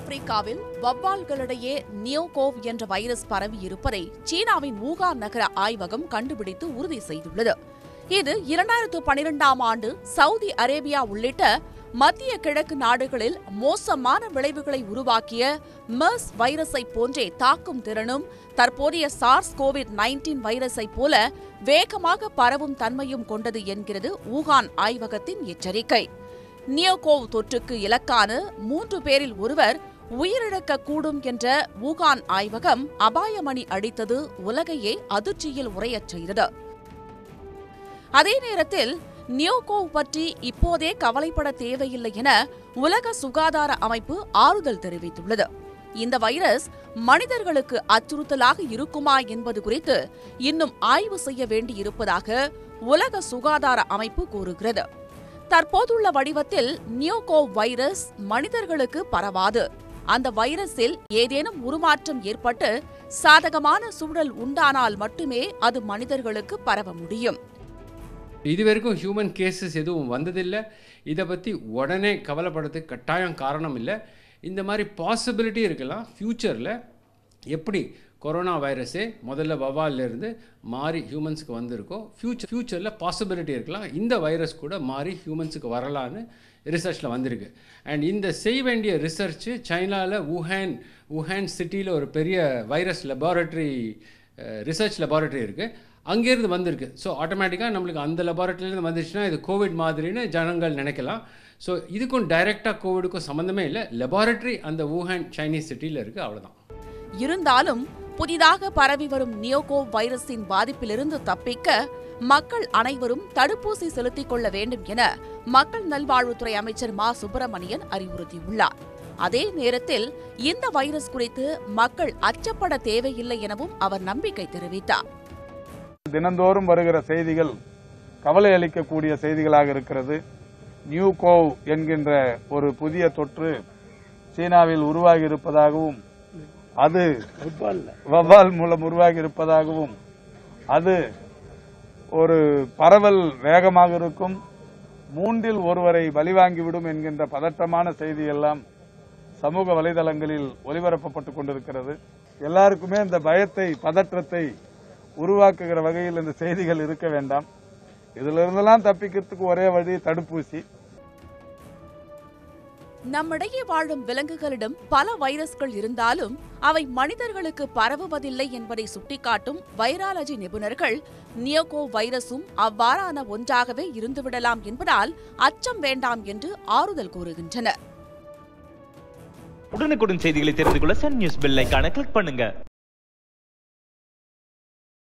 தென்னாப்பிரிக்காவில் வவ்வால்களிடையே நியோகோவ் என்ற வைரஸ் பரவி இருப்பதை சீனாவின் வூகான் நகர ஆய்வகம் கண்டுபிடித்து உறுதி செய்துள்ளது இது இரண்டாயிரத்து பனிரெண்டாம் ஆண்டு சவுதி அரேபியா உள்ளிட்ட மத்திய கிழக்கு நாடுகளில் மோசமான விளைவுகளை உருவாக்கிய மெர்ஸ் வைரஸை போன்றே தாக்கும் திறனும் தற்போதைய சார்ஸ் கோவிட் நைன்டீன் வைரஸை போல வேகமாக பரவும் தன்மையும் கொண்டது என்கிறது வூகான் ஆய்வகத்தின் எச்சரிக்கை நியோகோவ் தொற்றுக்கு இலக்கான மூன்று பேரில் ஒருவர் உயிரிழக்கக்கூடும் என்ற வூகான் ஆய்வகம் அபாயமணி அடித்தது உலகையே அதிர்ச்சியில் உறையச் செய்தது அதே நேரத்தில் நியோகோவ் பற்றி இப்போதே கவலைப்பட தேவையில்லை என உலக சுகாதார அமைப்பு ஆறுதல் தெரிவித்துள்ளது இந்த வைரஸ் மனிதர்களுக்கு அச்சுறுத்தலாக இருக்குமா என்பது குறித்து இன்னும் ஆய்வு செய்ய வேண்டியிருப்பதாக உலக சுகாதார அமைப்பு கூறுகிறது தற்போதுள்ள வடிவத்தில் நியோகோவ் வைரஸ் மனிதர்களுக்கு பரவாது அந்த வைரஸில் ஏதேனும் உருமாற்றம் ஏற்பட்டு சாதகமான சூழல் உண்டானால் மட்டுமே அது மனிதர்களுக்கு பரவ முடியும் இது வரைக்கும் ஹியூமன் கேசஸ் எதுவும் வந்ததில்லை இதை பற்றி உடனே கவலைப்படுறதுக்கு கட்டாயம் காரணம் இல்லை இந்த மாதிரி பாசிபிலிட்டி இருக்கலாம் ஃப்யூச்சரில் எப்படி கொரோனா வைரஸே முதல்ல வவால்ல இருந்து மாறி ஹியூமன்ஸுக்கு வந்திருக்கோ ஃப்யூச்சர் ஃப்யூச்சரில் பாசிபிலிட்டி இருக்கலாம் இந்த வைரஸ் கூட மாறி ஹியூமன்ஸுக்கு வரலான்னு ரிசர்ச்சில் வந்திருக்கு அண்ட் இந்த செய்ய வேண்டிய ரிசர்ச்சு சைனாவில் wuhan wuhan சிட்டியில் ஒரு பெரிய வைரஸ் லெபார்ட்டரி ரிசர்ச் லெபார்ட்டரி இருக்குது அங்கேருந்து வந்திருக்கு ஸோ ஆட்டோமேட்டிக்காக நம்மளுக்கு அந்த லெபார்ட்டரியிலேருந்து வந்துச்சுன்னா இது கோவிட் மாதிரின்னு ஜனங்கள் நினைக்கலாம் ஸோ இதுக்கும் டைரெக்டாக கோவிடுக்கும் சம்மந்தமே இல்லை லெபார்ட்டரி அந்த wuhan சைனீஸ் சிட்டியில் இருக்குது அவ்வளோதான் இருந்தாலும் புதிதாக பரவி வரும் நியோகோவ் வைரஸின் பாதிப்பிலிருந்து தப்பிக்க மக்கள் அனைவரும் தடுப்பூசி செலுத்திக் கொள்ள வேண்டும் என மக்கள் நல்வாழ்வுத்துறை அமைச்சர் மா சுப்பிரமணியன் அறிவுறுத்தியுள்ளார் அதே நேரத்தில் இந்த வைரஸ் குறித்து மக்கள் அச்சப்பட தேவையில்லை எனவும் அவர் நம்பிக்கை தெரிவித்தார் தினந்தோறும் வருகிற செய்திகள் கவலை அளிக்கக்கூடிய செய்திகளாக இருக்கிறது நியூ கோவ் என்கின்ற ஒரு புதிய தொற்று சீனாவில் உருவாகி இருப்பதாகவும் அது வவ்வால் மூலம் உருவாகி இருப்பதாகவும் அது ஒரு பரவல் வேகமாக இருக்கும் மூன்றில் ஒருவரை பலிவாங்கிவிடும் என்கின்ற பதட்டமான செய்தி எல்லாம் சமூக வலைதளங்களில் ஒலிபரப்பப்பட்டுக் கொண்டிருக்கிறது எல்லாருக்குமே இந்த பயத்தை பதற்றத்தை உருவாக்குகிற வகையில் இந்த செய்திகள் இருக்க வேண்டாம் இதிலிருந்தெல்லாம் தப்பிக்கிறதுக்கு ஒரே வழி தடுப்பூசி நம்மிடையே வாழும் விலங்குகளிடம் பல வைரஸ்கள் இருந்தாலும் அவை மனிதர்களுக்கு பரவுவதில்லை என்பதை சுட்டிக்காட்டும் வைராலஜி நிபுணர்கள் நியோகோ வைரஸும் அவ்வாறான ஒன்றாகவே இருந்துவிடலாம் என்பதால் அச்சம் வேண்டாம் என்று ஆறுதல் கூறுகின்றனர் உடனுக்குடன் செய்திகளை தெரிந்து கொள்ள சன் நியூஸ் பெல் ஐகானை கிளிக் பண்ணுங்க